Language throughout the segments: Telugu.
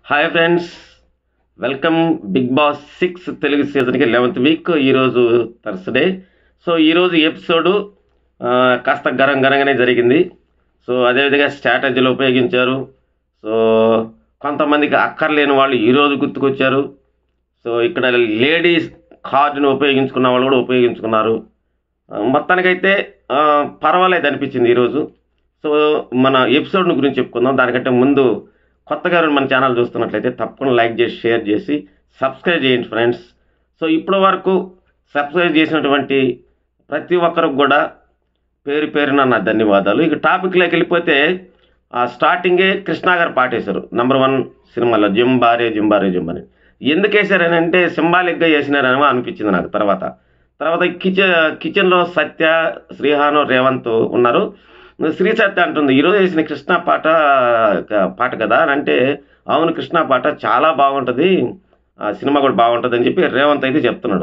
Hi friends welcome Bigg Boss six Telugu సీజన్కి లెవెంత్ వీక్ ఈరోజు థర్స్డే సో ఈరోజు ఎపిసోడు ఆ, కాస్త గరం గరంగానే జరిగింది సో అదేవిధంగా స్ట్రాటజీలు ఉపయోగించారు సో కొంతమందికి అక్కర్లేని వాళ్ళు ఈరోజు గుర్తుకొచ్చారు సో ఇక్కడ లేడీస్ కార్డుని ఉపయోగించుకున్న వాళ్ళు కూడా ఉపయోగించుకున్నారు ఆ, మొత్తానికైతే ఆ, పర్వాలేదు అనిపించింది ఈరోజు సో మన ఎపిసోడ్ని గురించి చెప్పుకుందాం దానికంటే ముందు కొత్తగా ఎవరైనా మన ఛానల్ చూస్తున్నట్లయితే తప్పకుండా లైక్ చేసి షేర్ చేసి సబ్స్క్రైబ్ చేయండి ఫ్రెండ్స్ సో ఇప్పటి వరకు సబ్స్క్రైబ్ చేసినటువంటి ప్రతి ఒక్కరికి కూడా పేరు పేరున నా ధన్యవాదాలు ఇక టాపిక్లోకి వెళ్ళిపోతే ఆ స్టార్టింగే కృష్ణ గారు పాటేశారు నంబర్ వన్ సినిమాలో జింబారే జింబారే జింబారే ఎందుకు వేశారని అంటే సింబాలిక్గా వేసినారని అనిపించింది నాకు తర్వాత తర్వాత కిచెన్ కిచెన్లో సత్య శ్రీహాను రేవంత్ ఉన్నారు శ్రీ సత్య అంటుంది ఈరోజు వేసిన కృష్ణ పాట క- పాట కదా అని అంటే అవును కృష్ణ పాట చాలా బాగుంటుంది ఆ సినిమా కూడా బాగుంటుంది అని చెప్పి రేవంత్ అయితే చెప్తున్నాడు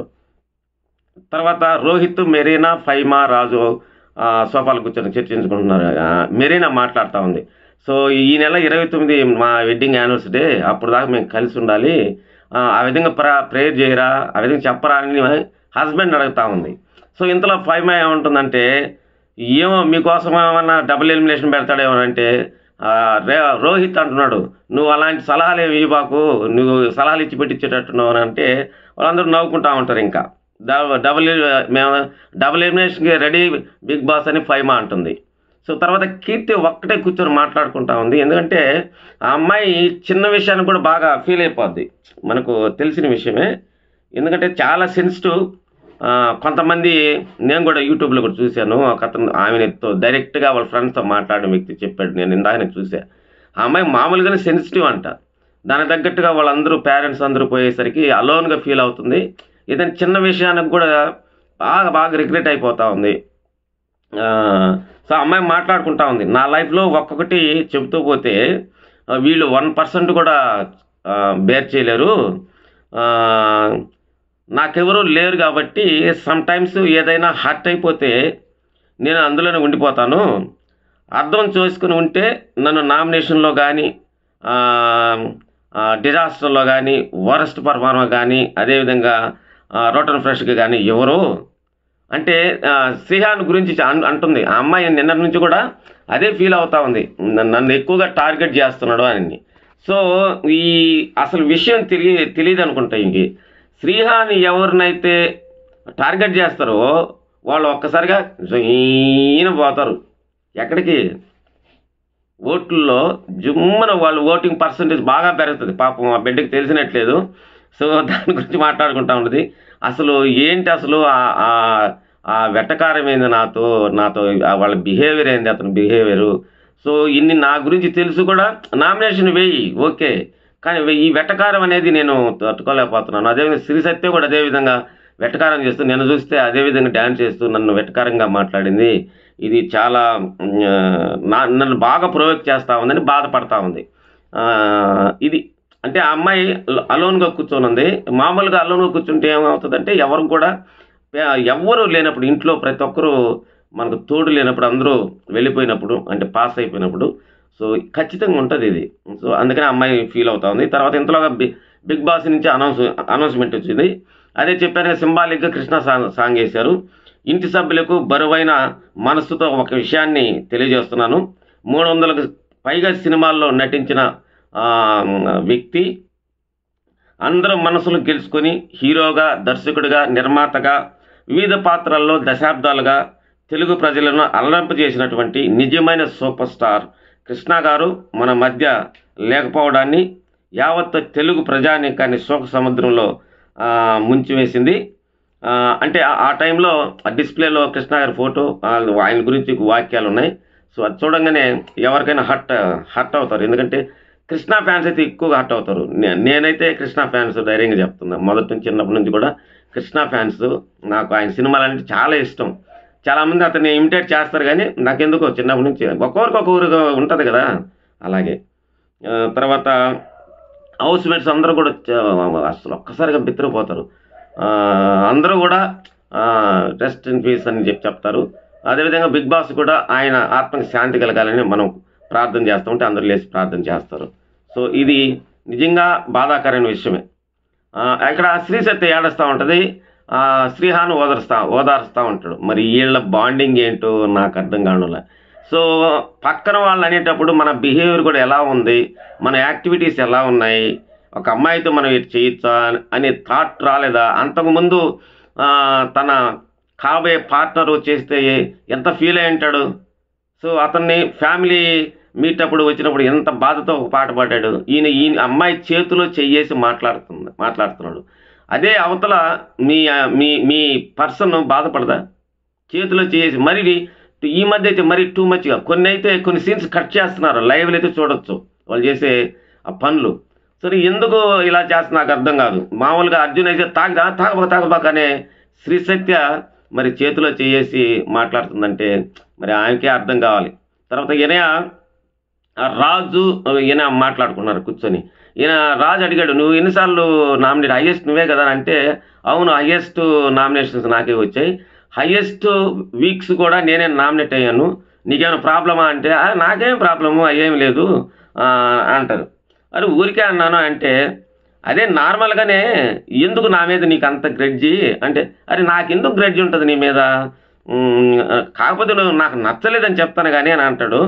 తర్వాత రోహిత్ మెరీనా ఫైమా రాజు ఆ, సోఫాలు కూర్చొని చర్చించుకుంటున్నారు ఆ, మెరీనా మాట్లాడుతూ ఉంది సో ఈ నెల ఇరవై తొమ్మిది మా వెడ్డింగ్ యానివర్సరీ అప్పుడు దాకా మేము కలిసి ఉండాలి ఆ, ఆ విధంగా ప్ర ప్రేయర్ చేయరా ఆ విధంగా చెప్పరా అని హస్బెండ్ అడుగుతా ఉంది సో ఇంతలో ఫైమా ఏమంటుందంటే ఏమో మీకోసం ఏమన్నా డబుల్ ఎలిమినేషన్ పెడతాడేమో అంటే ఆ, రే రోహిత్ అంటున్నాడు నువ్వు అలాంటి సలహాలు ఏమి ఇవ్వకు నువ్వు సలహాలు ఇచ్చి పెట్టించేటట్టున్నావు అని అంటే వాళ్ళందరూ నవ్వుకుంటా ఉంటారు ఇంకా డబ- డబుల్ ఎలి- మేము డబుల్ ఎలిమినేషన్కి రెడీ బిగ్ బాస్ అని ఫైమా అంటుంది సో తర్వాత కీర్తి ఒక్కటే కూర్చొని మాట్లాడుకుంటా ఉంది ఎందుకంటే ఆ అమ్మాయి చిన్న విషయాన్ని కూడా బాగా ఫీల్ అయిపోద్ది మనకు తెలిసిన విషయమే ఎందుకంటే చాలా సెన్సిటివ్ ఆ, కొంతమంది నేను కూడా యూట్యూబ్లో కూడా చూశాను ఒక అతను ఆమెతో డైరెక్ట్గా వాళ్ళ ఫ్రెండ్స్తో మాట్లాడిన వ్యక్తి చెప్పాడు నేను ఇందాకనే చూసా ఆ అమ్మాయి మామూలుగానే సెన్సిటివ్ అంట దానికి తగ్గట్టుగా వాళ్ళందరూ పేరెంట్స్ అందరూ పోయేసరికి అలోన్గా ఫీల్ అవుతుంది ఏదైనా చిన్న విషయానికి కూడా బాగా బాగా రిగ్రెట్ అయిపోతూ ఉంది ఆ, సో అమ్మాయి మాట్లాడుకుంటా ఉంది నా లైఫ్లో ఒక్కొక్కటి చెబుతూ పోతే ఆ, వీళ్ళు వన్ పర్సెంట్ కూడా ఆ, బేర్ చేయలేరు ఆ, నాకెవరూ లేరు కాబట్టి సమ్ టైమ్స్ ఏదైనా హర్ట్ అయిపోతే నేను అందులోనే ఉండిపోతాను అర్థం చేసుకుని ఉంటే నన్ను నామినేషన్లో కానీ డిజాస్టర్లో కానీ వరస్ట్ పర్ఫార్మర్ కానీ అదేవిధంగా రోటన్ ఫ్రెష్కి కానీ ఎవరు అంటే ఆ, శ్రీహాన్ గురించి అన్- అంటుంది ఆ అమ్మాయి నిన్నటి నుంచి కూడా అదే ఫీల్ అవుతా ఉంది నన్ను నన్ను ఎక్కువగా టార్గెట్ చేస్తున్నాడు అని సో ఈ అసలు విషయం తెలియ తెలియదు అనుకుంటా ఇంక శ్రీహాన్ ఎవరినైతే టార్గెట్ చేస్తారో వాళ్ళు ఒక్కసారిగా ఈయన పోతారు ఎక్కడికి ఓట్లలో జుమ్మన వాళ్ళు ఓటింగ్ పర్సంటేజ్ బాగా పెరుగుతుంది పాపం ఆ బిడ్డకి తెలిసినట్లేదు సో దాని గురించి మాట్లాడుకుంటా ఉన్నది అసలు ఏంటి అసలు ఆ- ఆ- ఆ వెటకారం ఏంది నాతో నాతో ఆ వాళ్ళ బిహేవియర్ ఏంది అతని బిహేవియరు సో ఇన్ని నా గురించి తెలుసు కూడా నామినేషన్ వేయి ఓకే కానీ వే- ఈ వెటకారం అనేది నేను తట్టుకోలేకపోతున్నాను అదేవిధంగా శ్రీ సత్య కూడా అదేవిధంగా వెటకారం చేస్తూ నేను చూస్తే అదేవిధంగా డ్యాన్స్ చేస్తూ నన్ను వెటకారంగా మాట్లాడింది ఇది చాలా మ్, నా నన్ను బాగా ప్రొవోక్ చేస్తూ ఉందని బాధపడతా ఉంది ఆ, ఇది అంటే ఆ అమ్మాయి అలోన్గా కూర్చొని ఉంది మామూలుగా అలోన్గా కూర్చుంటే ఏమవుతుందంటే ఎవరు కూడా ఎవ్వరు లేనప్పుడు ఇంట్లో ప్రతి ఒక్కరూ మనకు తోడు లేనప్పుడు అందరూ వెళ్ళిపోయినప్పుడు అంటే పాస్ అయిపోయినప్పుడు సో ఖచ్చితంగా ఉంటుంది ఇది సో అందుకని ఆ అమ్మాయి ఫీల్ అవుతా ఉంది తర్వాత ఇంతలోగా బి బిగ్ బాస్ నుంచి అనౌన్స్ అనౌన్స్మెంట్ వచ్చింది అదే చెప్పాను కదా, సింబాలిక్గా కృష్ణ సాంగ్ సాంగ్ వేశారు ఇంటి సభ్యులకు బరువైన మనస్సుతో ఒక విషయాన్ని తెలియజేస్తున్నాను మూడు వందలకు పైగా సినిమాల్లో నటించిన ఆ, వ్యక్తి అందరూ మనసులు గెలుచుకొని హీరోగా దర్శకుడిగా నిర్మాతగా వివిధ పాత్రల్లో దశాబ్దాలుగా తెలుగు ప్రజలను అలరింపజేసినటువంటి నిజమైన సూపర్ స్టార్ కృష్ణ గారు మన మధ్య లేకపోవడాన్ని యావత్ తెలుగు ప్రజానీకాన్ని శోక సముద్రంలో ఆ, ముంచివేసింది ఆ, అంటే ఆ- ఆ టైంలో ఆ డిస్ప్లేలో కృష్ణ గారి ఫోటో ఆ, ఆయన గురించి వాక్యాలు ఉన్నాయి సో అది చూడంగానే ఎవరికైనా హర్ట్ హర్ట్ అవుతారు ఎందుకంటే కృష్ణ ఫ్యాన్స్ అయితే ఎక్కువగా హర్ట్ అవుతారు నే- నేనైతే కృష్ణ ఫ్యాన్స్ ధైర్యంగా చెప్తున్నా మొదటి నుంచి చిన్నప్పటి నుంచి కూడా కృష్ణ ఫ్యాన్స్ నాకు ఆయన సినిమాలు అంటే చాలా ఇష్టం చాలామంది అతన్ని ఇమిటేట్ చేస్తారు కానీ నాకెందుకో చిన్నప్పటి నుంచి ఒక్కొక్కరికి ఒక్కొక్కరు ఉంటుంది కదా అలాగే ఆ, తర్వాత హౌస్ మేట్స్ అందరూ కూడా చ- అసలు ఒక్కసారిగా బిత్తరిపోతారు ఆ, అందరూ కూడా రెస్ట్ ఇన్ పీస్ అని చెప్పి చెప్తారు అదేవిధంగా బిగ్ బాస్ కూడా ఆయన ఆత్మకి శాంతి కలగాలని మనం ప్రార్థన చేస్తూ ఉంటే అందరూ లేచి ప్రార్థన చేస్తారు సో ఇది నిజంగా బాధాకరమైన విషయమే ఆ, ఇక్కడ శ్రీశక్తి ఏడుస్తూ ఉంటుంది ఆ, శ్రీహాను ఓదరుస్తా ఓదారుస్తూ ఉంటాడు మరి వీళ్ళ బాండింగ్ ఏంటో నాకు అర్థం కావడంలే సో పక్కన వాళ్ళు అనేటప్పుడు మన బిహేవియర్ కూడా ఎలా ఉంది మన యాక్టివిటీస్ ఎలా ఉన్నాయి ఒక అమ్మాయితో మనం ఇటు చేయొచ్చా అనే థాట్ రాలేదా అంతకుముందు ఆ, తన కాబోయే పార్ట్నర్ చేస్తే ఎంత ఫీల్ అయి ఉంటాడు సో అతన్ని ఫ్యామిలీ మీట్ అప్పుడు వచ్చినప్పుడు ఎంత బాధతో ఒక పాట పాడాడు ఈయన ఈయన అమ్మాయి చేతిలో చెయ్యేసి మాట్లాడుతుంది మాట్లాడుతున్నాడు అదే అవతల మీ మీ మీ పర్సన్ బాధపడదా చేతిలో చేసి మరి ఈ మధ్య అయితే మరీ టూ మచ్గా కొన్ని అయితే కొన్ని సీన్స్ కట్ చేస్తున్నారు లైవ్లో అయితే చూడొచ్చు వాళ్ళు చేసే ఆ పనులు సరే ఎందుకు ఇలా చేస్తున్నా నాకు అర్థం కాదు మామూలుగా అర్జున్ అయితే తాగదా తాగబోక తాగబాక అనే శ్రీసత్య మరి చేతిలో చేసి మాట్లాడుతుందంటే మరి ఆయనకే అర్థం కావాలి తర్వాత ఈయన ఆ రాజు ఈయన మాట్లాడుకున్నారు కూర్చొని ఈయన రాజు అడిగాడు నువ్వు ఎన్నిసార్లు నామినేట్ హైయెస్ట్ నువ్వే కదా అని అంటే అవును హైయెస్ట్ నామినేషన్స్ నాకే వచ్చాయి హైయెస్ట్ వీక్స్ కూడా నేనే నామినేట్ అయ్యాను నీకేమైనా ప్రాబ్లమా అంటే "ఆ, నాకేం ప్రాబ్లము అయ్యేం లేదు ఆ, అంటారు అరే ఊరికే అన్నాను అంటే అదే నార్మల్గానే ఎందుకు నా మీద నీకు అంత గ్రెడ్జి అంటే అరే నాకెందుకు గ్రెడ్జి ఉంటుంది నీ మీద "ఉమ్, కాకపోతే నువ్వు నాకు నచ్చలేదని చెప్తాను కానీ అని అంటాడు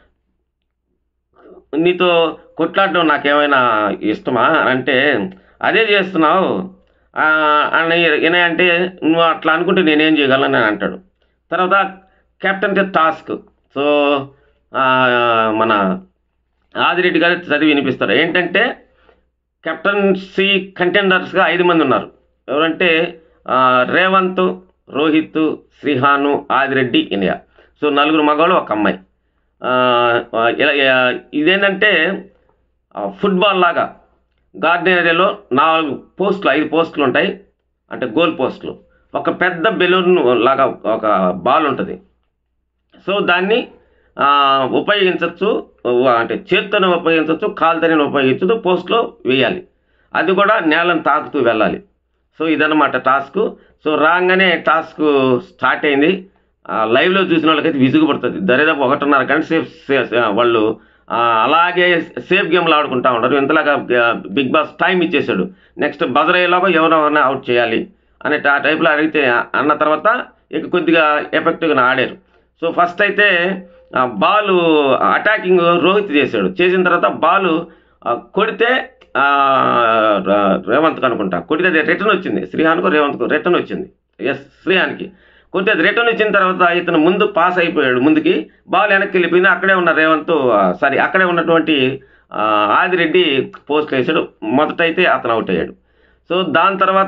నీతో కొట్లాడడం నాకేమైనా ఇష్టమా అని అంటే అదే చేస్తున్నావు ఆ, అని ఈయన అంటే నువ్వు అట్లా అనుకుంటే నేనేం చేయగలను అని అంటాడు తర్వాత కెప్టెన్ టాస్క్ సో ఆ, మన ఆదిరెడ్డి గారు చదివి వినిపిస్తారు ఏంటంటే కెప్టెన్సీ కంటెండర్స్గా ఐదు మంది ఉన్నారు ఎవరంటే ఆ, రేవంత్ రోహిత్ శ్రీహాను ఆదిరెడ్డి ఇండియా సో నలుగురు మగవాళ్ళు ఒక అమ్మాయి ఆ, ఇలా ఇలా- ఇదేంటంటే ఆ, ఫుట్బాల్ లాగా గార్డెన్ ఏరియాలో నాలుగు పోస్టులు ఐదు పోస్టులు ఉంటాయి అంటే గోల్ పోస్టులు ఒక పెద్ద బెలూన్ లాగా ఒక బాల్ ఉంటుంది సో దాన్ని ఆ, ఉపయోగించవచ్చు అంటే చేత్తోనే ఉపయోగించవచ్చు కాలుతోనే ఉపయోగించవచ్చు పోస్ట్లో వేయాలి అది కూడా నేలను తాకుతూ వెళ్ళాలి సో ఇదన్నమాట టాస్క్ సో రాగానే టాస్క్ స్టార్ట్ అయింది ఆ, లైవ్లో చూసిన వాళ్ళకైతే విసుగు పడుతుంది దరిదాపు ఒకటిన్నర గంట సేఫ్ సే- సే- వాళ్ళు ఆ, అలాగే సేఫ్ గేమ్లు ఆడుకుంటా ఉంటారు ఇంతలాగా బిగ్ బాస్ టైం ఇచ్చేసాడు నెక్స్ట్ బజర్ అయ్యేలాగా ఎవరెవరైనా అవుట్ చేయాలి అనే ఆ టైప్లో అడిగితే అన్న తర్వాత ఇక కొద్దిగా ఎఫెక్టివ్గా ఆడారు సో ఫస్ట్ అయితే ఆ బాల్ అటాకింగ్ రోహిత్ చేశాడు చేసిన తర్వాత బాల్ కొడితే ఆ, ర- రేవంత్కి అనుకుంటా కొడితే అది రిటర్న్ వచ్చింది శ్రీహాన్కు రేవంత్కు రిటర్న్ వచ్చింది ఎస్ శ్రీహాన్కి కొడితే అది రిటర్న్ వచ్చిన తర్వాత ఇతను ముందు పాస్ అయిపోయాడు ముందుకి బాల్ వెనక్కి వెళ్ళిపోయింది అక్కడే ఉన్న రేవంత్ సారీ అక్కడే ఉన్నటువంటి ఆ, ఆదిరెడ్డి పోస్ట్ వేసాడు మొదట అయితే అతను అవుట్ అయ్యాడు సో దాని తర్వాత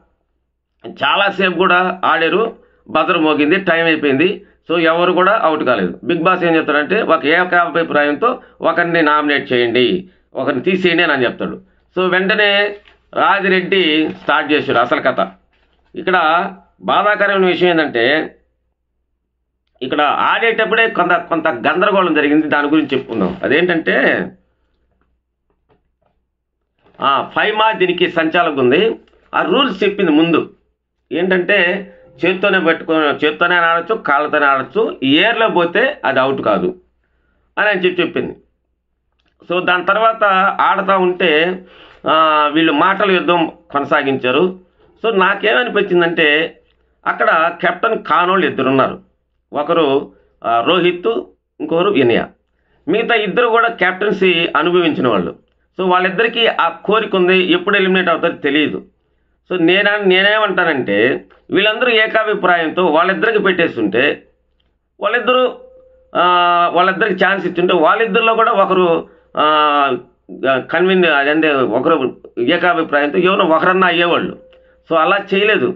చాలాసేపు కూడా ఆడారు బజర్ మోగింది టైం అయిపోయింది సో ఎవరు కూడా అవుట్ కాలేదు బిగ్ బాస్ ఏం చెప్తాడంటే ఒక ఏకాభిప్రాయంతో ఒకరిని నామినేట్ చేయండి ఒకరిని తీసేయండి అని చెప్తాడు సో వెంటనే రాజిరెడ్డి స్టార్ట్ చేశాడు అసలు కథ ఇక్కడ బాధాకరమైన విషయం ఏంటంటే ఇక్కడ ఆడేటప్పుడే కొంత కొంత గందరగోళం జరిగింది దాని గురించి చెప్పుకుందాం అదేంటంటే ఆ, ఫైమా దీనికి సంచాలకు ఉంది ఆ రూల్స్ చెప్పింది ముందు ఏంటంటే చేత్తోనే పెట్టుకో చేత్తోనే ఆడచ్చు కాళ్ళతోనే ఆడచ్చు ఏర్లో పోతే అది అవుట్ కాదు అని అని చెప్పి చెప్పింది సో దాని తర్వాత ఆడుతూ ఉంటే ఆ, వీళ్ళు మాటల యుద్ధం కొనసాగించారు సో నాకేమనిపించిందంటే అక్కడ కెప్టెన్ కానోళ్ళు ఇద్దరు ఉన్నారు ఒకరు ఆ, రోహిత్ ఇంకొకరు ఇనియా మిగతా ఇద్దరు కూడా కెప్టెన్సీ అనుభవించిన వాళ్ళు సో వాళ్ళిద్దరికీ ఆ కోరిక ఉంది ఎప్పుడు ఎలిమినేట్ అవుతారో తెలియదు సో నేనే నేనేమంటానంటే వీళ్ళందరూ ఏకాభిప్రాయంతో వాళ్ళిద్దరికి పెట్టేస్తుంటే వాళ్ళిద్దరూ ఆ, వాళ్ళిద్దరికి ఛాన్స్ ఇచ్చుంటే వాళ్ళిద్దరిలో కూడా ఒకరు కన్విన్ అదే ఒకరు ఏకాభిప్రాయంతో ఎవరో ఒకరన్నా అయ్యేవాళ్ళు సో అలా చేయలేదు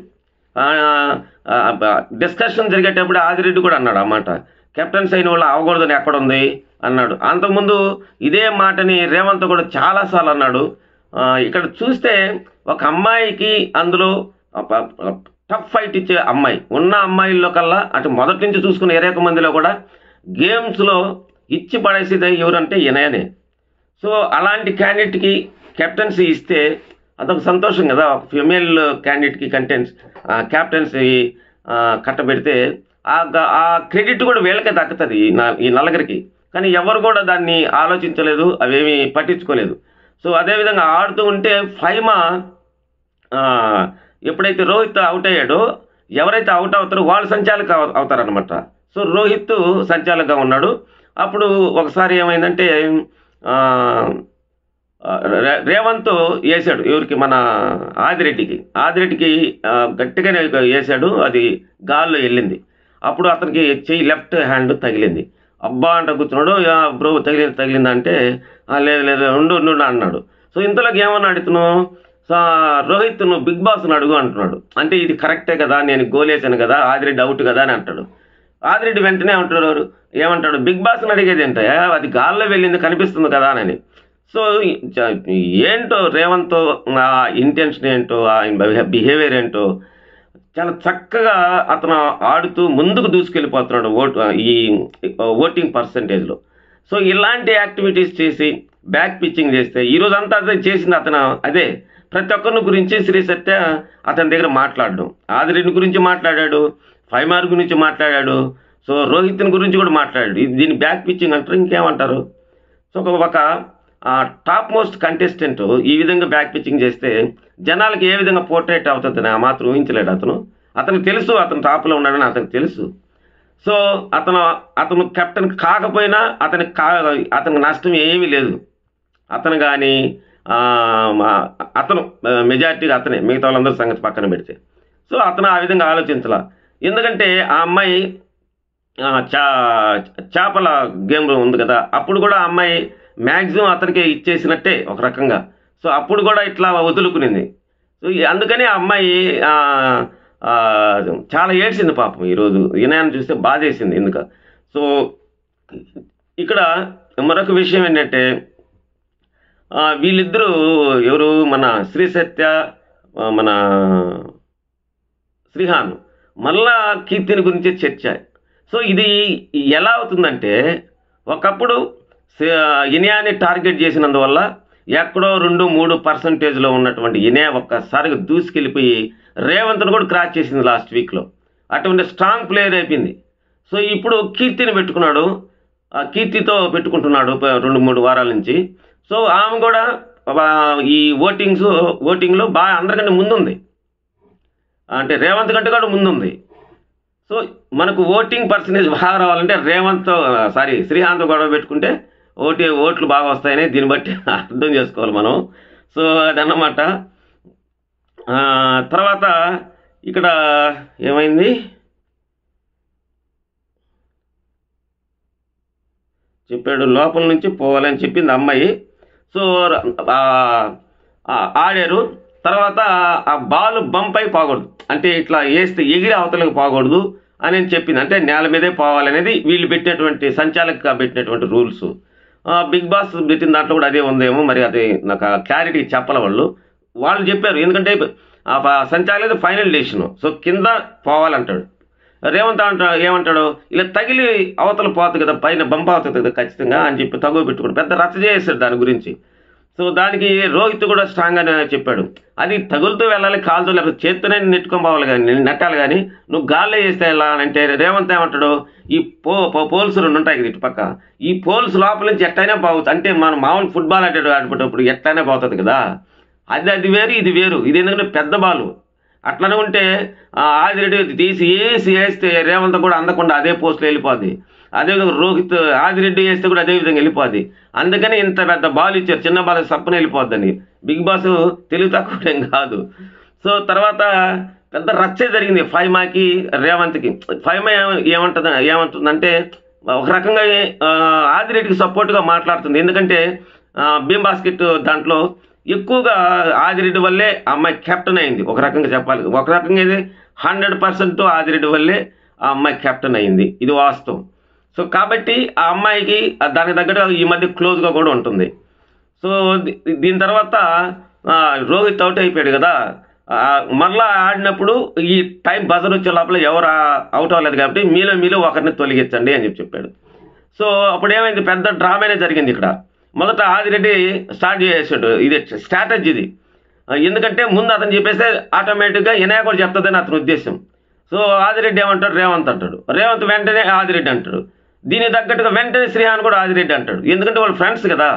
డిస్కషన్ జరిగేటప్పుడు ఆదిరెడ్డి కూడా అన్నాడు ఆ మాట కెప్టెన్స్ అయిన వాళ్ళు అవ్వకూడదని ఎక్కడ ఉంది అన్నాడు అంతకుముందు ఇదే మాటని రేవంత్ కూడా చాలాసార్లు అన్నాడు ఆ, ఇక్కడ చూస్తే ఒక అమ్మాయికి అందులో టఫ్ ఫైట్ ఇచ్చే అమ్మాయి ఉన్న అమ్మాయిల్లో కల్లా అటు మొదటి నుంచి చూసుకున్న ఇరవై ఒక్క మందిలో కూడా గేమ్స్లో ఇచ్చి పడేసేది ఎవరంటే ఈయననే సో అలాంటి క్యాండిడేట్కి కెప్టెన్సీ ఇస్తే అదొక సంతోషం కదా ఒక ఫిమేల్ క్యాండిడేట్కి కంటెన్స్ క్యాప్టెన్సీ కట్టబెడితే ఆ గ- ఆ క్రెడిట్ కూడా వీళ్ళకే దక్కుతుంది ఈ నా- ఈ నలుగురికి కానీ ఎవరు కూడా దాన్ని ఆలోచించలేదు అవేమీ పట్టించుకోలేదు సో అదేవిధంగా ఆడుతూ ఉంటే ఫైమా ఆ, ఎప్పుడైతే రోహిత్ అవుట్ అయ్యాడో ఎవరైతే అవుట్ అవుతారో వాళ్ళు సంచాలక అవ- అవుతారనమాట సో రోహిత్ సంచాలకంగా ఉన్నాడు అప్పుడు ఒకసారి ఏమైందంటే ఆ, ఆ, రే- రేవంత్ వేసాడు ఎవరికి మన ఆదిరెడ్డికి ఆదిరెడ్డికి ఆ, గట్టిగానే వేసాడు అది గాల్లో వెళ్ళింది అప్పుడు అతనికి చెయ్యి లెఫ్ట్ హ్యాండ్ తగిలింది అబ్బా అంట కూర్చున్నాడు "యా, బ్రో తగిలింది తగిలింది అంటే "ఆ, లేదు లేదు ఉండు ఉండు ఉండు" అన్నాడు సో ఇంతలోకి ఏమన్నాడు ఇతను సో రోహిత్ నువ్వు బిగ్ బాస్ని అడుగు అంటున్నాడు అంటే ఇది కరెక్టే కదా నేను గోల్ వేసాను కదా ఆదిరెడ్డి అవుట్ కదా అని అంటాడు ఆదిరెడ్డి వెంటనే అంటాడు ఏమంటాడు బిగ్ బాస్ని అడిగేది ఏంటో అది గాల్లో వెళ్ళింది కనిపిస్తుంది కదా అని సో చ- ఏంటో రేవంత్ ఆ ఇంటెన్షన్ ఏంటో ఆయన బిహేవియర్ ఏంటో చాలా చక్కగా అతను ఆడుతూ ముందుకు దూసుకెళ్ళిపోతున్నాడు ఓట్ ఈ ఓటింగ్ పర్సంటేజ్లో సో ఇలాంటి యాక్టివిటీస్ చేసి బ్యాక్ పిచ్చింగ్ చేస్తే ఈ రోజు అంతా అదే చేసింది అతను అదే ప్రతి ఒక్కరిని గురించి శ్రీ సత్య అతని దగ్గర మాట్లాడడం ఆదిరెడ్డి గురించి మాట్లాడాడు ఫైమార్ గురించి మాట్లాడాడు సో రోహిత్ని గురించి కూడా మాట్లాడాడు ఇది దీన్ని బ్యాక్ పిచ్చింగ్ అంటారు ఇంకేమంటారు సో ఒక ఒక టాప్ మోస్ట్ కంటెస్టెంట్ ఈ విధంగా బ్యాక్ పిచ్చింగ్ చేస్తే జనాలకి ఏ విధంగా పోర్ట్రేట్ అవుతుందని ఆ మాత్రం ఊహించలేడు అతను అతనికి తెలుసు అతను టాప్లో ఉన్నాడని అతనికి తెలుసు సో అతను అతను కెప్టెన్ కాకపోయినా అతనికి కా అతనికి నష్టం ఏమీ లేదు అతను కానీ అతను మెజారిటీగా అతనే మిగతా వాళ్ళందరూ సంగతి పక్కన పెడితే సో అతను ఆ విధంగా ఆలోచించాల ఎందుకంటే ఆ అమ్మాయి ఆ, చా చేపల గేమ్ ఉంది కదా అప్పుడు కూడా ఆ అమ్మాయి మ్యాక్సిమం అతనికి ఇచ్చేసినట్టే ఒక రకంగా సో అప్పుడు కూడా ఇట్లా వదులుకునింది సో ఈ- అందుకని ఆ అమ్మాయి ఆ, ఆ, చాలా ఏడ్చింది పాపం ఈరోజు వినయాన్ని చూస్తే బాధేసింది ఎందుక సో ఇక్కడ మరొక విషయం ఏంటంటే ఆ, వీళ్ళిద్దరూ ఎవరు మన శ్రీ సత్య ఆ, మన శ్రీహాన్ మళ్ళా కీర్తిని గురించి చర్చ సో ఇది ఎలా అవుతుందంటే ఒకప్పుడు స- ఇనియాని టార్గెట్ చేసినందువల్ల ఎక్కడో రెండు మూడు పర్సంటేజ్లో ఉన్నటువంటి ఇనే ఒక్కసారిగా దూసుకెళ్ళిపోయి రేవంత్ను కూడా క్రాచ్ చేసింది లాస్ట్ వీక్లో అటువంటి స్ట్రాంగ్ ప్లేయర్ అయిపోయింది సో ఇప్పుడు కీర్తిని పెట్టుకున్నాడు ఆ కీర్తితో పెట్టుకుంటున్నాడు ప- రెండు మూడు వారాల నుంచి సో ఆమె కూడా ఆ, ఈ ఓటింగ్స్ ఓటింగ్లో బాగా అందరికంటే ముందుంది అంటే రేవంత్ కంటే కూడా ముందుంది సో మనకు ఓటింగ్ పర్సంటేజ్ బాగా రావాలంటే రేవంత్ సారీ శ్రీహాంత్ గొడవ పెట్టుకుంటే ఓటి ఓట్లు బాగా వస్తాయని దీన్ని బట్టి అర్థం చేసుకోవాలి మనం సో అదన్నమాట ఆ, తర్వాత ఇక్కడ ఏమైంది చెప్పాడు లోపల నుంచి పోవాలని చెప్పింది అమ్మాయి సో ఆ, ఆ, ఆడారు తర్వాత ఆ బాల్ బంప్ అయి పోకూడదు అంటే ఇట్లా వేస్తే ఎగిరి అవతలకు పోకూడదు అని నేను చెప్పింది అంటే నేల మీదే పోవాలనేది వీళ్ళు పెట్టినటువంటి సంచాలక పెట్టినటువంటి రూల్స్ బిగ్ బాస్ పెట్టిన దాంట్లో కూడా అదే ఉందేమో మరి అది నాకు క్లారిటీ చెప్పాల వాళ్ళు వాళ్ళు చెప్పారు ఎందుకంటే ఆ ప- సంచాలక ఫైనల్ డెసిషన్ సో కింద పోవాలంటాడు రేవంత్ అంట ఏమంటాడు ఇలా తగిలి అవతల పోతుంది కదా పైన బంప్ అవుతుంది కదా ఖచ్చితంగా అని చెప్పి తగువ పెట్టుకుని పెద్ద రచ్చ చేసాడు దాని గురించి సో దానికి రోహిత్ కూడా స్ట్రాంగ్ అని చెప్పాడు అది తగులుతూ వెళ్ళాలి కాలుతో లేకపోతే చేత్తోనే నెట్టుకొని పోవాలి కానీ నెట్టాలి కానీ నువ్వు గాల్లో వేస్తే ఎలా అని అంటే రేవంత్ ఏమంటాడు ఈ పో పో- పోల్స్ రెండు ఉంటాయి కదా ఇటు పక్క ఈ పోల్స్ లోపల నుంచి ఎట్టయినా పోవచ్చు అంటే మనం మామూలు ఫుట్బాల్ ఆడే ఆడుకునేటప్పుడు ఎట్లయినా పోతుంది కదా అది అది వేరు ఇది వేరు ఇది ఎందుకంటే పెద్ద బాలు అట్లనే ఉంటే ఆ, ఆదిరెడ్డి తీసి వేసి వేస్తే రేవంత్ కూడా అందకుండా అదే పోస్ట్లో వెళ్ళిపోద్ది అదేవిధంగా రోహిత్ ఆదిరెడ్డి వేస్తే కూడా అదే విధంగా వెళ్ళిపోద్ది అందుకని ఇంత పెద్ద బాల్ ఇచ్చారు చిన్న బాల్ సప్పన వెళ్ళిపోద్దని బిగ్ బాస్ తెలివి తక్కువ ఏం కాదు సో తర్వాత పెద్ద రచ్చే జరిగింది ఫైమాకి రేవంత్కి ఫైమా ఏమ- ఏమంటుంది ఏమంటుందంటే ఒక రకంగా ఆ, ఆదిరెడ్డికి సపోర్ట్గా మాట్లాడుతుంది ఎందుకంటే ఆ, భీమ్ బాస్కెట్ దాంట్లో ఎక్కువగా ఆదిరెడ్డి వల్లే ఆ అమ్మాయి కెప్టెన్ అయింది ఒక రకంగా చెప్పాలి ఒక రకంగా ఇది హండ్రెడ్ పర్సెంట్ ఆదిరెడ్డి వల్లే ఆ అమ్మాయి కెప్టెన్ అయింది ఇది వాస్తవం సో కాబట్టి ఆ అమ్మాయికి ఆ దానికి తగ్గట్టు ఈ మధ్య క్లోజ్గా కూడా ఉంటుంది సో దీ- దీని తర్వాత ఆ, రోహిత్ అవుట్ అయిపోయాడు కదా ఆ, మరలా ఆడినప్పుడు ఈ టైం బజర్ వచ్చే లోపల ఎవరు అవుట్ అవ్వలేదు కాబట్టి మీలో మీలో ఒకరిని తొలగించండి అని చెప్పి చెప్పాడు సో అప్పుడు ఏమైంది పెద్ద డ్రామానే జరిగింది ఇక్కడ మొదట ఆదిరెడ్డి స్టార్ట్ చేసాడు ఇది స్ట్రాటజీ ఇది ఆ, ఎందుకంటే ముందు అతను చెప్పేస్తే ఆటోమేటిక్గా వినాయక కూడా చెప్తుందని అతని ఉద్దేశం సో ఆదిరెడ్డి ఏమంటాడు రేవంత్ అంటాడు రేవంత్ వెంటనే ఆదిరెడ్డి అంటాడు దీనికి తగ్గట్టుగా వెంటనే శ్రీహాన్ కూడా ఆదిరెడ్డి అంటాడు ఎందుకంటే వాళ్ళు ఫ్రెండ్స్ కదా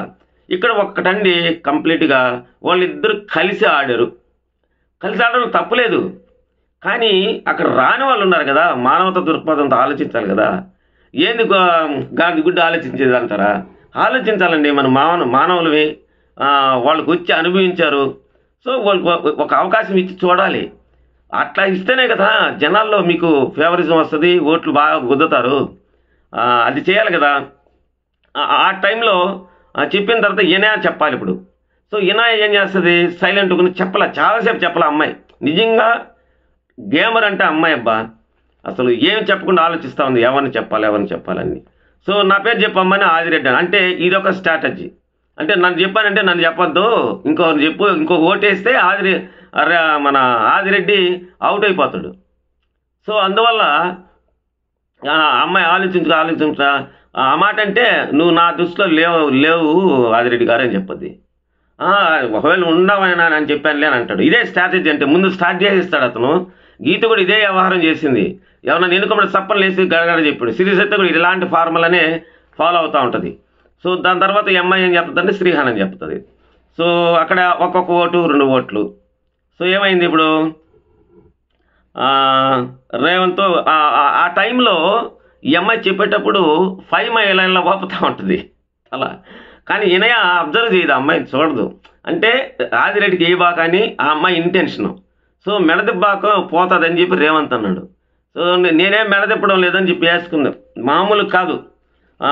ఇక్కడ ఒక్కటండి కంప్లీట్గా వాళ్ళిద్దరు కలిసి ఆడారు కలిసి ఆడడం తప్పులేదు కానీ అక్కడ రాని వాళ్ళు ఉన్నారు కదా మానవత దృక్పథంతో ఆలోచించాలి కదా ఏంది గా- గాడి గుడ్డ ఆలోచించేది అంటారా ఆలోచించాలండి మన మానవ మానవులవి ఆ, వాళ్ళకి వచ్చి అనుభవించారు సో వాళ్ళకి ఒక- ఒక అవకాశం ఇచ్చి చూడాలి అట్లా ఇస్తేనే కదా జనాల్లో మీకు ఫేవరిజం వస్తుంది ఓట్లు బాగా గుద్దుతారు ఆ, అది చేయాలి కదా ఆ- ఆ టైంలో ఆ, చెప్పిన తర్వాత ఈయన చెప్పాలి ఇప్పుడు సో ఈయన ఏం చేస్తుంది సైలెంట్ చెప్పలే చాలాసేపు చెప్పలే అమ్మాయి నిజంగా గేమర్ అంటే అమ్మాయి అబ్బా అసలు ఏం చెప్పకుండా ఆలోచిస్తూ ఉంది ఎవరిని చెప్పాలి ఎవరిని చెప్పాలని సో నా పేరు చెప్పమ్మని ఆదిరెడ్డి అని. అంటే ఇదొక స్ట్రాటజీ అంటే నన్ను చెప్పానంటే నన్ను చెప్పొద్దు ఇంకో చెప్పు ఇంకో ఓటేస్తే ఆదిరె అరే మన ఆదిరెడ్డి అవుట్ అయిపోతాడు సో అందువల్ల ఆ అమ్మాయి ఆలోచించు ఆలోచించా ఆ మాట అంటే నువ్వు నా దృష్టిలో లేవు లేవు ఆదిరెడ్డి గారు అని చెప్పొద్ది "ఆ, ఒకవేళ ఉండవైనా అని చెప్పానులే అని అంటాడు ఇదే స్ట్రాటజీ అంటే ముందు స్టార్ట్ చేసిస్తాడు అతను గీత కూడా ఇదే వ్యవహారం చేసింది ఎవరన్నా ఎన్నుకోమని సప్పలు వేసి గడగడ చెప్పాడు సిరీస్ అయితే కూడా ఇలాంటి ఫార్ములానే ఫాలో అవుతూ ఉంటుంది సో దాని తర్వాత ఈ అమ్మాయి ఏం చెప్తుందంటే శ్రీహాన్ అని చెప్తుంది సో అక్కడ ఒక్కొక్క ఓటు రెండు ఓట్లు సో ఏమైంది ఇప్పుడు ఆ, రేవంత్ ఆ- ఆ- ఆ టైంలో ఈ అమ్మాయి చెప్పేటప్పుడు ఫైవ్ మై లైన్లో వాపుతూ ఉంటుంది అలా కానీ ఈయన అబ్జర్వ్ చేయదు ఆ అమ్మాయిని చూడదు అంటే ఆదిరెడ్డికి ఏ బాక అని ఆ అమ్మాయి ఇంటెన్షను సో మెడదిబ్బాక పోతుందని చెప్పి రేవంత్ అన్నాడు సో నే- నేనేం మెడదిప్పడం లేదని చెప్పి వేసుకుంది మామూలు కాదు ఆ,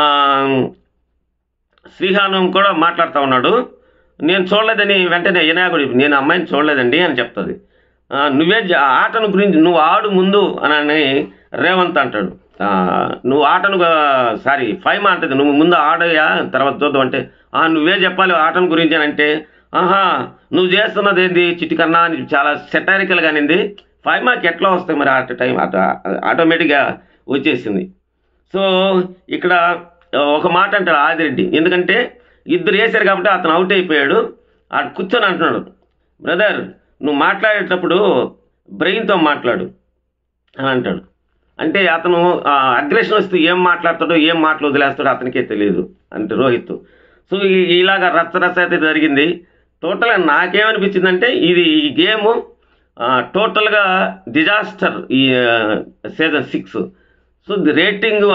శ్రీహానం కూడా మాట్లాడుతూ ఉన్నాడు నేను చూడలేదని వెంటనే వినాయకుడు నేను అమ్మాయిని చూడలేదండి అని చెప్తుంది ఆ, నువ్వే జ- ఆ ఆటను గురించి నువ్వు ఆడు ముందు అని అని రేవంత్ అంటాడు ఆ, నువ్వు ఆటను సారీ ఫైవ్ అంటది నువ్వు ముందు ఆడయా తర్వాత చూద్దాం అంటే "ఆ, నువ్వే చెప్పాలి ఆటను గురించి అని అంటే ఆహా నువ్వు చేస్తున్నది ఏంది చిటికన్నా అని చాలా సెటారికల్గా అనింది ఫైవ్ మార్క్ ఎట్లా వస్తాయి మరి అట్ టైం అట్ ఆటోమేటిక్గా వచ్చేసింది సో ఇక్కడ ఒక మాట అంటాడు ఆదిరెడ్డి ఎందుకంటే ఇద్దరు వేశారు కాబట్టి అతను అవుట్ అయిపోయాడు అటు కూర్చొని అంటున్నాడు బ్రదర్ నువ్వు మాట్లాడేటప్పుడు బ్రెయిన్తో మాట్లాడు అని అంటాడు అంటే అతను అగ్రెషన్ వస్తే ఏం మాట్లాడతాడో ఏం మాటలు వదిలేస్తాడో అతనికే తెలియదు అంటే రోహిత్ సో ఈ- ఇలాగా రచ్చ రచ్చ అయితే జరిగింది టోటల్గా నాకేమనిపించిందంటే ఇది ఈ గేమ్ టోటల్గా డిజాస్టర్ ఈ season six so the rating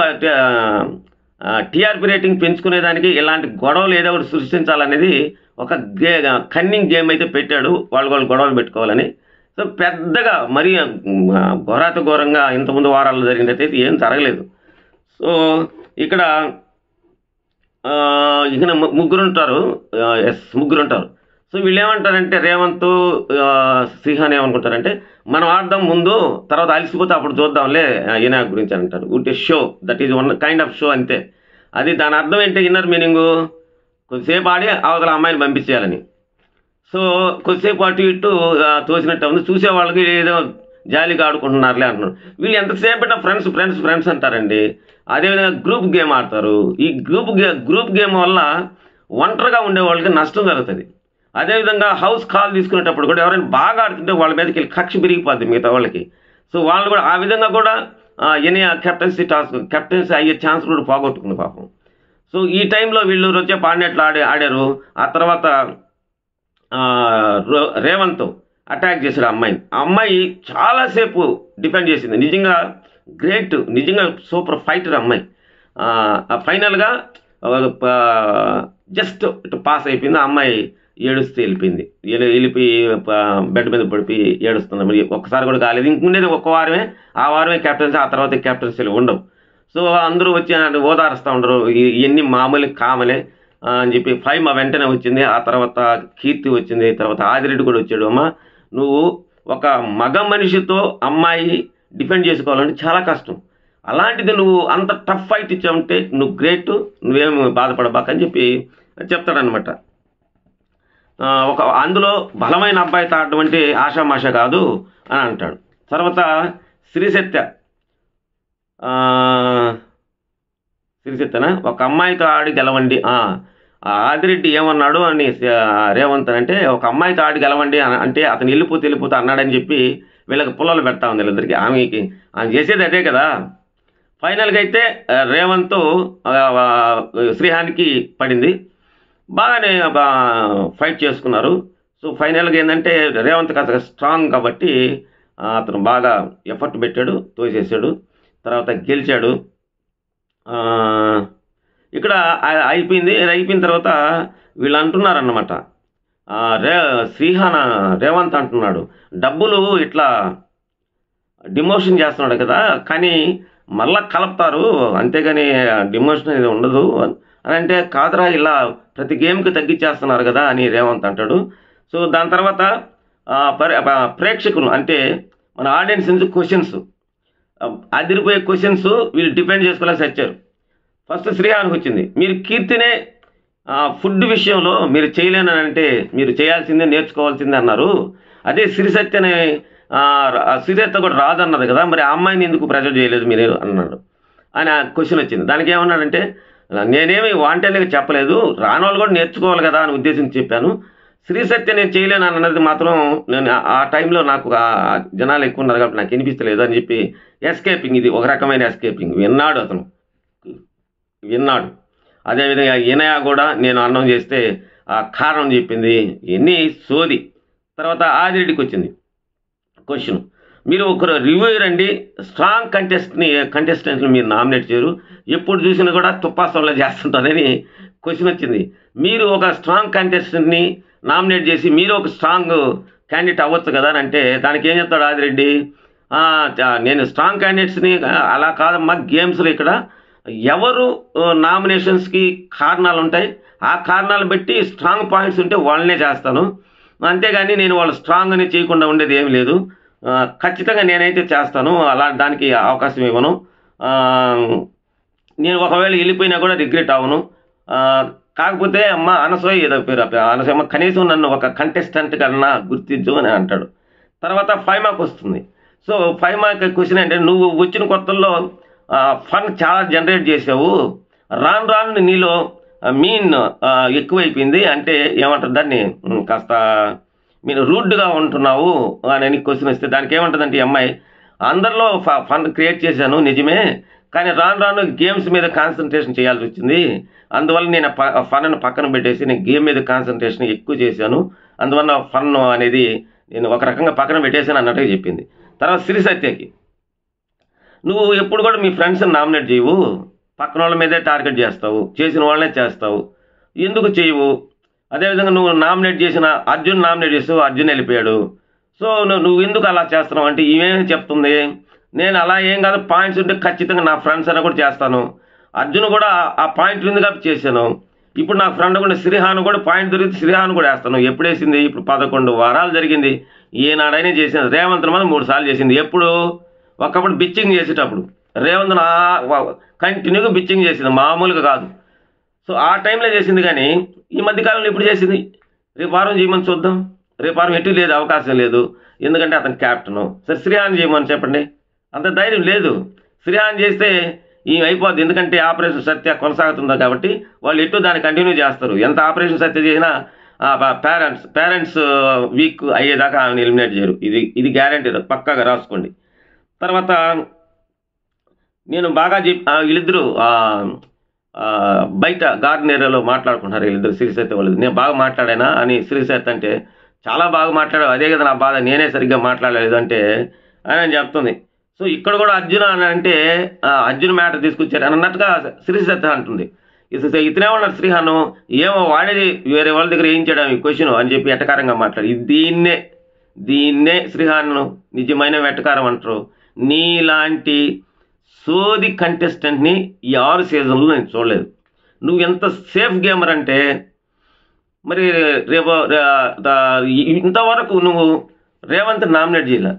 TRP rating పెంచుకునేదానికి ఇలాంటి గొడవలు ఏదో ఒకటి సృష్టించాలనేది ఒక గే కన్నింగ్ గేమ్ అయితే పెట్టాడు వాళ్ళు వాళ్ళు గొడవలు పెట్టుకోవాలని సో పెద్దగా మరీ ఘోరాత ఘోరంగా ఇంతకుముందు వారాల్లో జరిగినట్టయితే ఏం జరగలేదు సో ఇక్కడ ఆ, ఇక ము- ముగ్గురు ఉంటారు ఎస్ ముగ్గురు ఉంటారు సో వీళ్ళు ఏమంటారంటే రేవంత్ ఆ, శ్రీహాన్ ఏమనుకుంటారంటే మనం ఆడదాం ముందు తర్వాత అలసిపోతే అప్పుడు చూద్దాంలే ఆ, ఈయన గురించి అని అంటారు ఉట్టి show that is one kind of show అంతే అది దాని అర్థం ఏంటి ఇన్నర్ మీనింగ్ కొద్దిసేపు ఆడి అవతల అమ్మాయిని పంపించేయాలని సో కొద్దిసేపు అటు ఇటు ఆ, తోసినట్టు ఉంది చూసే వాళ్ళకి ఏదో జాలీగా ఆడుకుంటున్నారులే అంటున్నారు వీళ్ళు ఎంతసేపు ఫ్రెండ్స్ ఫ్రెండ్స్ ఫ్రెండ్స్ అంటారండి అదేవిధంగా గ్రూప్ గేమ్ ఆడతారు ఈ గ్రూప్ గే గ్రూప్ గేమ్ వల్ల ఒంటరిగా ఉండే వాళ్ళకి నష్టం జరుగుతుంది అదేవిధంగా హౌస్ కాల్ తీసుకునేటప్పుడు కూడా ఎవరైనా బాగా ఆడుతుంటే వాళ్ళ మీదకి వెళ్ళి కక్ష పెరిగిపోద్ది మిగతా వాళ్ళకి సో వాళ్ళు కూడా ఆ విధంగా కూడా ఎనీ కెప్టెన్సీ టాస్క్ కెప్టెన్సీ అయ్యే ఛాన్స్ కూడా పోగొట్టుకుంది పాపం సో ఈ టైంలో వీళ్ళు వచ్చే పాడినట్లు ఆడి ఆడారు ఆ తర్వాత ఆ, రో- రేవంత్ అటాక్ చేశాడు ఆ అమ్మాయిని ఆ అమ్మాయి చాలాసేపు డిపెండ్ చేసింది నిజంగా గ్రేట్ నిజంగా సూపర్ ఫైటర్ అమ్మాయి ఆ, ఆ ఫైనల్గా జస్ట్ ఇటు పాస్ అయిపోయింది ఆ అమ్మాయి ఏడుస్తూ వెళ్ళిపోయింది వెళ్ళి- వెళ్ళిపోయి ప- బెడ్ మీద పడిపోయి ఏడుస్తుంది మరి ఒక్కసారి కూడా కాలేదు ఇంకుండేది ఒక్క వారమే ఆ వారమే కెప్టెన్సీ ఆ తర్వాత కెప్టెన్సీలు ఉండవు సో అందరూ వచ్చి నన్ను ఓదారుస్తూ ఉండరు ఇ- ఇవన్నీ మామూలు కామలే ఆ, అని చెప్పి ఫైవ్ మా వెంటనే వచ్చింది ఆ తర్వాత కీర్తి వచ్చింది తర్వాత ఆదిరెడ్డి కూడా వచ్చాడు అమ్మ నువ్వు ఒక మగ మనిషితో అమ్మాయి డిఫెండ్ చేసుకోవాలంటే చాలా కష్టం అలాంటిది నువ్వు అంత టఫ్ ఫైట్ ఇచ్చావంటే నువ్వు గ్రేట్ నువ్వేం బాధపడబాకని చెప్పి చెప్తాడనమాట ఆ, ఒక అందులో బలమైన అబ్బాయితో ఆడడం అంటే ఆషామాష కాదు అని అంటాడు తర్వాత శ్రీసత్య ఆ, శ్రీసత్యనా ఒక అమ్మాయితో ఆడి గెలవండి ఆ, ఆ ఆదిరెడ్డి ఏమన్నాడు అని ఆ, రేవంత్ అంటే ఒక అమ్మాయితో ఆడి గెలవండి అని- అంటే అతను వెళ్ళిపోతే వెళ్ళిపోతే అన్నాడని చెప్పి వీళ్ళకి పుల్లలు పెడతా ఉంది వీళ్ళందరికీ ఆమెకి ఆమె చేసేది అదే కదా ఫైనల్గా అయితే ఆ, రేవంత్ ఆ, ఆ, శ్రీహానికి పడింది బాగానే బా ఫైట్ చేసుకున్నారు సో ఫైనల్గా ఏంటంటే రేవంత్ కాస్త స్ట్రాంగ్ కాబట్టి ఆ, అతను బాగా ఎఫర్ట్ పెట్టాడు తోసేసాడు తర్వాత గెలిచాడు ఆ, ఇక్కడ ఆ- అయిపోయింది ఇది అయిపోయిన తర్వాత వీళ్ళు అంటున్నారన్నమాట ఆ, రే శ్రీహాన రేవంత్ అంటున్నాడు డబ్బులు ఇట్లా డిమోషన్ చేస్తున్నాడు కదా కానీ మళ్ళా కలుపుతారు అంతేగాని డిమోషన్ అనేది ఉండదు అని అంటే కాదురా ఇలా ప్రతి గేమ్కి తగ్గించేస్తున్నారు కదా అని రేవంత్ అంటాడు సో దాని తర్వాత ఆ, పరి- ఆ, ప్రేక్షకులు అంటే మన ఆడియన్స్ నుంచి క్వశ్చన్స్ అదిరిపోయే క్వశ్చన్స్ వీళ్ళు డిపెండ్ చేసుకోలేక వచ్చారు ఫస్ట్ శ్రీహానికి వచ్చింది మీరు కీర్తినే ఆ, ఫుడ్ విషయంలో మీరు చేయలేనని అంటే మీరు చేయాల్సిందే నేర్చుకోవాల్సిందే అన్నారు అదే సిరిసత్యనే సిరిసత్య కూడా రాదన్నది కదా మరి ఆ అమ్మాయిని ఎందుకు ప్రెజర్ చేయలేదు మీరు అన్నాడు అని ఆ క్వశ్చన్ వచ్చింది దానికి ఏమన్నాడంటే నేనేమి వాంటెడ్గా చెప్పలేదు రాని వాళ్ళు కూడా నేర్చుకోవాలి కదా అని ఉద్దేశించి చెప్పాను శ్రీ సత్య నేను చేయలేను అన్నది మాత్రం నేను ఆ- ఆ టైంలో నాకు ఆ జనాలు ఎక్కువ ఉన్నారు కాబట్టి నాకు వినిపించలేదు అని చెప్పి ఎస్కేపింగ్ ఇది ఒక రకమైన ఎస్కేపింగ్ విన్నాడు అతను విన్నాడు అదేవిధంగా ఈనయ కూడా నేను అన్నం చేస్తే ఆ కారణం చెప్పింది ఎన్ని సోది తర్వాత ఆదిరెడ్డికి వచ్చింది క్వశ్చన్ మీరు ఒకరు రివ్యూయర్ అండి స్ట్రాంగ్ కంటెస్ట్ని కంటెస్టెంట్ని మీరు నామినేట్ చేయరు ఎప్పుడు చూసినా కూడా తుప్పాసంలో చేస్తుంటారని క్వశ్చన్ వచ్చింది మీరు ఒక స్ట్రాంగ్ కంటెస్టెంట్ని నామినేట్ చేసి మీరు ఒక స్ట్రాంగ్ క్యాండిడేట్ అవ్వచ్చు కదా అని అంటే దానికి ఏం చెప్తాడు ఆదిరెడ్డి "ఆ, చ- నేను స్ట్రాంగ్ క్యాండిడేట్స్ని అలా కాదమ్మా గేమ్స్లో ఇక్కడ ఎవరు నామినేషన్స్కి కారణాలు ఉంటాయి ఆ కారణాలు బట్టి స్ట్రాంగ్ పాయింట్స్ ఉంటే వాళ్ళనే చేస్తాను అంతేగాని నేను వాళ్ళు స్ట్రాంగ్ అని చేయకుండా ఉండేది ఏమి లేదు ఆ, ఖచ్చితంగా నేనైతే చేస్తాను అలా దానికి అవకాశం ఇవ్వను ఆ, నేను ఒకవేళ వెళ్ళిపోయినా కూడా రిగ్రెట్ అవ్వను ఆ, కాకపోతే అమ్మ అనసూయ ఏదో పేరు ఆ పేరు, అనసూయ అమ్మ కనీసం నన్ను ఒక కంటెస్టెంట్ కన్నా గుర్తించు అని అంటాడు తర్వాత ఫైవ్ మార్క్ వస్తుంది సో ఫైవ్ మార్క్ క్వశ్చన్ అంటే నువ్వు వచ్చిన కొత్తల్లో ఫండ్ చాలా జనరేట్ చేసావు రాను రాను నీలో మీన్ ఎక్కువైపోయింది అంటే ఏమంటారు దాన్ని ఉమ్, కాస్త మీరు రూడ్గా ఉంటున్నావు అని క్వశ్చన్ వస్తే దానికి ఏమంటుందంటే ఈ అమ్మాయి అందరిలో ఫండ్ క్రియేట్ చేశాను నిజమే కానీ రాను రాను గేమ్స్ మీద కాన్సన్ట్రేషన్ చేయాల్సి వచ్చింది అందువల్ల నేను ఫన్ పక్కన పెట్టేసి నేను గేమ్ మీద కాన్సన్ట్రేషన్ ఎక్కువ చేశాను అందువల్ల ఫన్ అనేది నేను ఒక రకంగా పక్కన పెట్టేశాను అన్నట్టుగా చెప్పింది తర్వాత సిరి సత్యకి నువ్వు ఎప్పుడు కూడా మీ ఫ్రెండ్స్ని నామినేట్ చేయవు పక్కన వాళ్ళ మీదే టార్గెట్ చేస్తావు చేసిన వాళ్ళనే చేస్తావు ఎందుకు చేయవు అదేవిధంగా నువ్వు నామినేట్ చేసిన అర్జున్ నామినేట్ చేసావు అర్జున్ వెళ్ళిపోయాడు సో నువ్వు నువ్వు ఎందుకు అలా చేస్తున్నావు అంటే ఇవేం చెప్తుంది నేను అలా ఏం కాదు పాయింట్స్ ఉంటే ఖచ్చితంగా నా ఫ్రెండ్స్ అయినా కూడా చేస్తాను అర్జున్ కూడా ఆ పాయింట్ ఉంది కాబట్టి చేశాను ఇప్పుడు నా ఫ్రెండ్ కూడా శ్రీహాన్ కూడా పాయింట్ దొరికితే శ్రీహాన్ కూడా వేస్తాను ఎప్పుడు వేసింది ఇప్పుడు పదకొండు వారాలు జరిగింది ఏనాడైనా చేసింది రేవంత్ మీద మూడు సార్లు చేసింది ఎప్పుడు ఒకప్పుడు బిచ్చింగ్ చేసేటప్పుడు రేవంత్ కంటిన్యూగా బిచ్చింగ్ చేసింది మామూలుగా కాదు సో ఆ టైంలో చేసింది కానీ ఈ మధ్య కాలంలో ఇప్పుడు చేసింది రేపు వారం చేయమని చూద్దాం రేపు వారం ఎటు లేదు అవకాశం లేదు ఎందుకంటే అతను క్యాప్టెన్ సరే శ్రీహాన్ చేయమని చెప్పండి అంత ధైర్యం లేదు శ్రీహాన్ చేస్తే ఈ అయిపోద్ది ఎందుకంటే ఆపరేషన్ సత్య కొనసాగుతుంది కాబట్టి వాళ్ళు ఎటు దాన్ని కంటిన్యూ చేస్తారు ఎంత ఆపరేషన్ సత్య చేసినా పేరెంట్స్ పేరెంట్స్ వీక్ అయ్యేదాకా ఆమెను ఎలిమినేట్ చేయరు ఇది ఇది గ్యారంటీ పక్కాగా రాసుకోండి తర్వాత నేను బాగా చెప్ ఆ, వీళ్ళిద్దరూ ఆ, ఆ, బయట గార్డెన్ ఏరియాలో మాట్లాడుకుంటున్నారు వీళ్ళిద్దరు సిరిసేత వాళ్ళు నేను బాగా మాట్లాడానా అని సిరిసేత అంటే చాలా బాగా మాట్లాడావు అదే కదా నా బాధ నేనే సరిగ్గా మాట్లాడలేదు అంటే అని అని చెప్తుంది సో ఇక్కడ కూడా అర్జున అని అంటే ఆ, అర్జున్ మ్యాటర్ తీసుకొచ్చారు అని అన్నట్టుగా సిరిసేత అంటుంది ఇది ఇతనే ఉన్నాడు శ్రీహాను ఏమో వాడేది వేరే వాళ్ళ దగ్గర ఏం చేయడం ఈ క్వశ్చన్ అని చెప్పి ఎటకారంగా మాట్లాడి ఇది దీన్నే దీన్నే శ్రీహాను నిజమైన వెటకారం అంటారు నీలాంటి సోది కంటెస్టెంట్ని ఈ ఆరు సీజన్లో నేను చూడలేదు నువ్వు ఎంత సేఫ్ గేమర్ అంటే మరి రేపు రే- దా- ఇంతవరకు నువ్వు రేవంత్ నామినేట్ చేయలే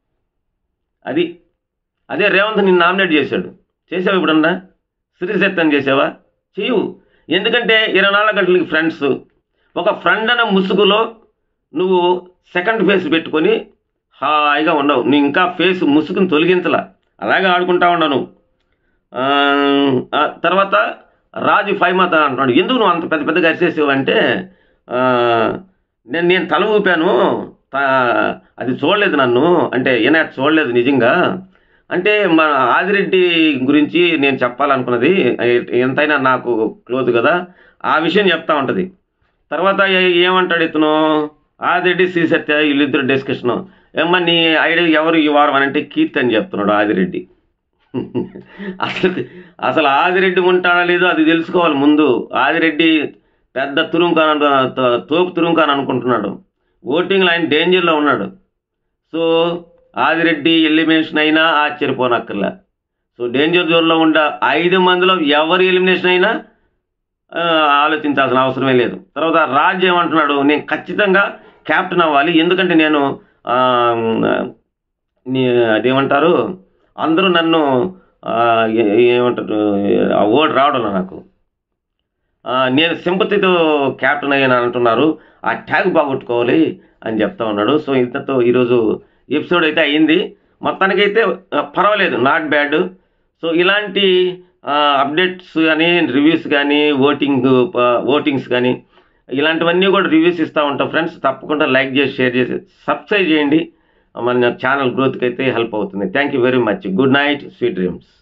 అది అదే రేవంత్ నిన్ను నామినేట్ చేశాడు చేసావు ఇప్పుడన్నా శ్రీశక్తం చేసావా చెయ్యు ఎందుకంటే ఇరవై నాలుగు గంటలకి ఫ్రెండ్స్ ఒక ఫ్రెండ్ అనే ముసుగులో నువ్వు సెకండ్ ఫేస్ పెట్టుకొని హాయిగా ఉండవు నువ్వు ఇంకా ఫేస్ ముసుగుని తొలగించలా అలాగే ఆడుకుంటా ఉండవు నువ్వు ఆ, ఆ తర్వాత రాజు ఫైవ్ మాత అంటున్నాడు ఎందుకు నువ్వు అంత పెద్ద పెద్దగా అరిసేసావు అంటే ఆ, నేను నేను తల ఊపాను తా- అది చూడలేదు నన్ను అంటే ఈయన చూడలేదు నిజంగా అంటే మన ఆదిరెడ్డి గురించి నేను చెప్పాలనుకున్నది ఎంతైనా నాకు క్లోజ్ కదా ఆ విషయం చెప్తా ఉంటుంది తర్వాత ఏ- ఏమంటాడు ఇతను ఆదిరెడ్డి శ్రీ సత్య వీళ్ళిద్దరు డిస్కషన్ ఏమ్మా నీ ఐడి ఎవరు ఈ వారం అని అంటే కీర్తి అని చెప్తున్నాడు ఆదిరెడ్డి అసలు అసలు ఆదిరెడ్డి ఉంటాడా లేదో అది తెలుసుకోవాలి ముందు ఆదిరెడ్డి పెద్ద తురుంకాన్ తోపు తురుంకాన్ అనుకుంటున్నాడు ఓటింగ్లో ఆయన డేంజర్లో ఉన్నాడు సో ఆదిరెడ్డి ఎలిమినేషన్ అయినా ఆశ్చర్యపోనక్కర్లే సో డేంజర్ జోన్లో ఉండ ఐదు మందిలో ఎవరు ఎలిమినేషన్ అయినా ఆ, ఆలోచించాల్సిన అవసరమే లేదు తర్వాత రాజ్ ఏమంటున్నాడు నేను ఖచ్చితంగా క్యాప్టెన్ అవ్వాలి ఎందుకంటే నేను ఆ, నీ అదేమంటారు అందరూ నన్ను ఆ, ఏ- ఏమంటారు ఆ ఓడి రావడం నాకు ఆ, నేను సింపతితో క్యాప్టెన్ అయ్యాను అంటున్నారు ఆ ట్యాగ్ బాగొట్టుకోవాలి అని చెప్తా ఉన్నాడు సో ఇంతతో ఈరోజు ఎపిసోడ్ అయితే అయింది మొత్తానికైతే ఆ, పర్వాలేదు నాట్ బ్యాడ్ సో ఇలాంటి అప్డేట్స్ కానీ రివ్యూస్ కానీ ఓటింగ్ ఓటింగ్స్ కానీ ఇలాంటివన్నీ కూడా రివ్యూస్ ఇస్తూ ఉంటాం ఫ్రెండ్స్ తప్పకుండా లైక్ చేసి షేర్ చేసి సబ్స్క్రైబ్ చేయండి మన ఛానల్ గ్రోత్కి అయితే హెల్ప్ అవుతుంది thank you very much good night sweet dreams